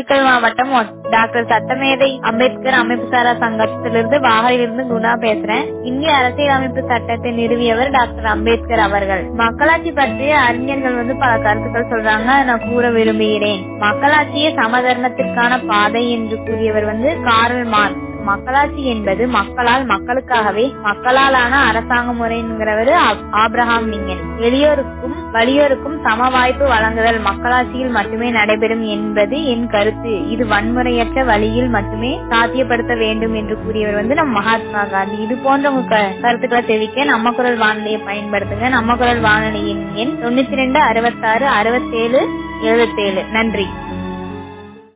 திண்டுக்கல் மாவட்டம் ஒ- டாக்டர் சட்டமேதை அம்பேத்கர் அமைப்புசாரா சங்கத்திலிருந்து வாகரிலிருந்து குணா பேசுறேன் இந்திய அரசியலமைப்பு சட்டத்தை நிறுவியவர் டாக்டர் அம்பேத்கர் அவர்கள் மக்களாட்சி பற்றிய அறிஞர்கள் வந்து பல கருத்துக்கள் சொல்றாங்க அதை நான் கூற விரும்புகிறேன் மக்களாட்சியே சமதர்மத்திற்கான பாதை என்று கூறியவர் வந்து காரல் மார்க்ஸ் மக்களாட்சி என்பது மக்களால் மக்களுக்காகவே மக்களாலான அரசாங்க முறைங்கிறவர் ஆப்ரஹாம் லிங்கன் எளியோருக்கும் வலியோருக்கும் சம வாய்ப்பு வழங்குதல் மக்களாட்சியில் மட்டுமே நடைபெறும் என்பது என் கருத்து இது வன்முறையற்ற வழியில் மட்டுமே சாத்தியப்படுத்த வேண்டும் என்று கூறியவர் வந்து நம் மகாத்மா காந்தி இது போன்ற உங்க க- கருத்துக்களை தெரிவிக்க நம்ம குரல் வானொலியை பயன்படுத்துங்க நம்ம குரல் வானொலியின் எண் தொண்ணூத்தி ரெண்டு அறுபத்தாறு அறுபத்தேழு எழுபத்தேழு நன்றி